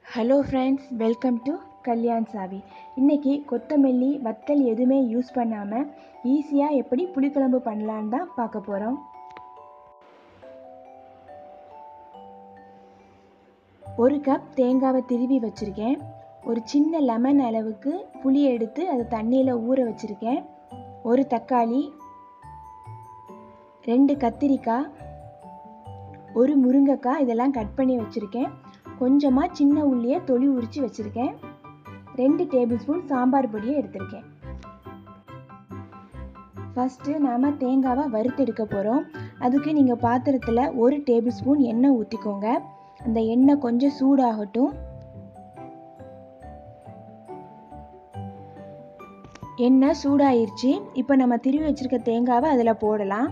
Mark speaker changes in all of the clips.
Speaker 1: hello friends welcome to Kalyan Savi இன்றைக்கி கொத்தமல்லி வத்தல் எதுவுமே யூஸ் பண்ணாமல் ஈஸியாக எப்படி புளிக்குழம்பு பண்ணலான்னு தான் பார்க்க போகிறோம் ஒரு கப் தேங்காவை திருவி வச்சுருக்கேன் ஒரு சின்ன லெமன் அளவுக்கு புளி எடுத்து அதை தண்ணியில் ஊற வச்சுருக்கேன் ஒரு தக்காளி ரெண்டு கத்திரிக்காய் ஒரு முருங்கைக்காய் இதெல்லாம் கட் பண்ணி வச்சுருக்கேன் கொஞ்சமாக சின்ன உள்ளியை தொளி உரித்து வச்சுருக்கேன் ரெண்டு டேபிள் ஸ்பூன் சாம்பார் பொடியை எடுத்திருக்கேன் ஃபஸ்ட்டு நாம் தேங்காவை வறுத்தெடுக்க போகிறோம் அதுக்கு நீங்கள் பாத்திரத்தில் ஒரு டேபிள் ஸ்பூன் எண்ணெய் ஊற்றிக்கோங்க அந்த எண்ணெய் கொஞ்சம் சூடாகட்டும் எண்ணெய் சூடாயிருச்சு இப்போ நம்ம திருவி வச்சுருக்க தேங்காவை அதில் போடலாம்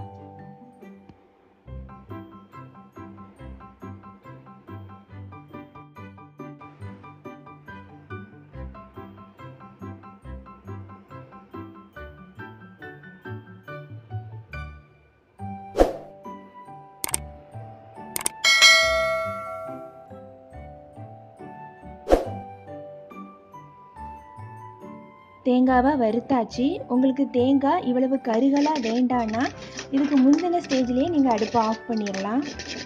Speaker 1: தேங்காவை வறுத்தாச்சு உங்களுக்கு தேங்காய் இவ்வளவு கருகலாக வேண்டான்னா இதுக்கு முந்தின ஸ்டேஜ்லேயே நீங்கள் அடுப்பை ஆஃப் பண்ணிடலாம்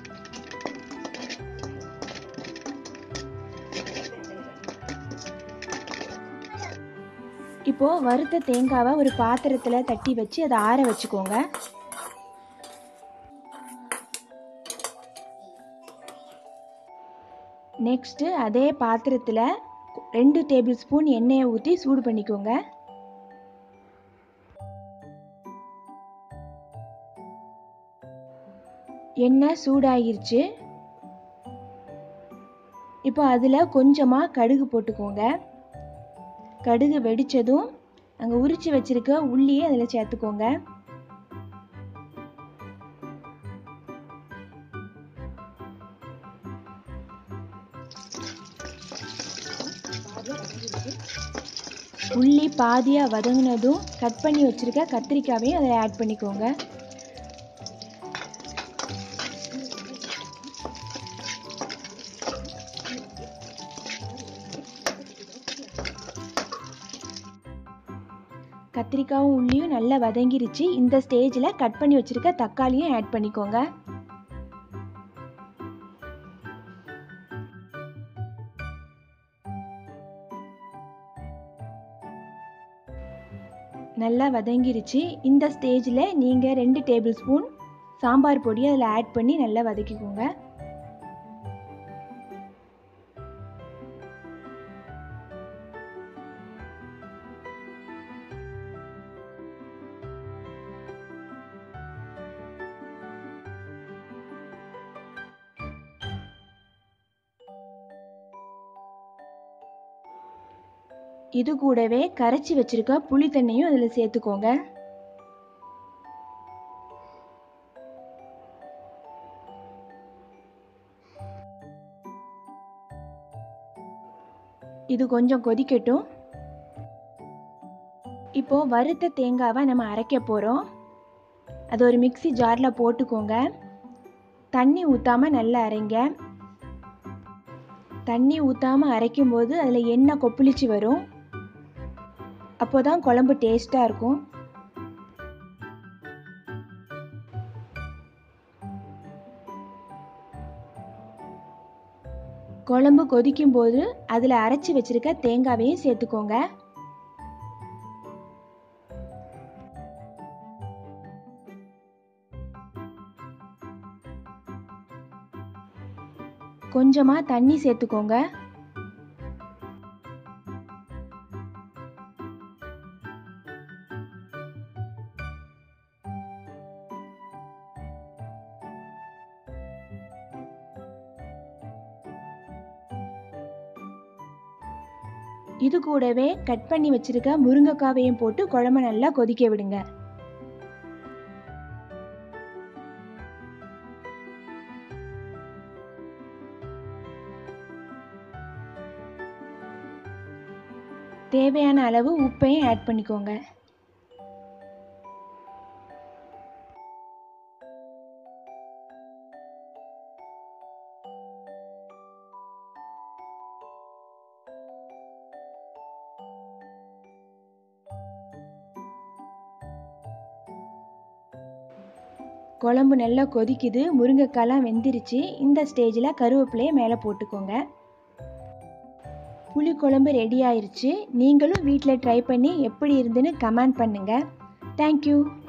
Speaker 1: இப்போது வறுத்த தேங்காவை ஒரு பாத்திரத்தில் தட்டி வச்சு அதை ஆற வச்சுக்கோங்க நெக்ஸ்ட்டு அதே பாத்திரத்தில் ரெண்டு டேபிள் ஸ்பூன் எண்ணெயை ஊற்றி சூடு பண்ணிக்கோங்க எண்ணெய் சூடாகிருச்சு இப்போ அதில் கொஞ்சமாக கடுகு போட்டுக்கோங்க கடுகு வெடித்ததும் அங்கே உரித்து வச்சுருக்க உள்ளியை அதில் சேர்த்துக்கோங்க உள்ளி பாதியாக வதங்கினதும் கட் பண்ணி வச்சுருக்க கத்திரிக்காவையும் அதில் ஆட் பண்ணிக்கோங்க கத்திரிக்காவும் உள்ளியும் நல்லா வதங்கிருச்சு இந்த ஸ்டேஜில் கட் பண்ணி வச்சுருக்க தக்காளியும் ஆட் பண்ணிக்கோங்க நல்லா வதங்கிருச்சு இந்த ஸ்டேஜில் நீங்கள் ரெண்டு டேபிள் ஸ்பூன் சாம்பார் பொடி அதில் ஆட் பண்ணி நல்லா வதக்கிக்கோங்க இது கூடவே கரைச்சி வச்சிருக்க புளி தண்ணியும் அதில் சேர்த்துக்கோங்க இது கொஞ்சம் கொதிக்கட்டும் இப்போ வறுத்த தேங்காவை நம்ம அரைக்க போகிறோம் அது ஒரு மிக்சி ஜாரில் போட்டுக்கோங்க தண்ணி ஊற்றாமல் நல்லா அரைங்க தண்ணி ஊற்றாமல் அரைக்கும் போது அதில் எண்ணெய் கொப்பளிச்சு வரும் அப்போ தான் குழம்பு டேஸ்ட்டாக இருக்கும் குழம்பு கொதிக்கும் போது அதில் அரைச்சி வச்சிருக்க தேங்காவையும் சேர்த்துக்கோங்க கொஞ்சமாக தண்ணி சேர்த்துக்கோங்க இது கூடவே கட் பண்ணி வச்சிருக்க முருங்கைக்காவையும் போட்டு குழம்பு நல்லா கொதிக்க விடுங்க தேவையான அளவு உப்பையும் ஆட் பண்ணிக்கோங்க குழம்பு நல்லா கொதிக்குது முருங்கைக்காய்லாம் வெந்துருச்சு இந்த ஸ்டேஜில் கருவேப்பிலையை மேலே போட்டுக்கோங்க புளிக்குழம்பு ரெடி ஆயிருச்சு நீங்களும் வீட்டில் ட்ரை பண்ணி எப்படி இருந்துன்னு கமெண்ட் பண்ணுங்கள் தேங்க்யூ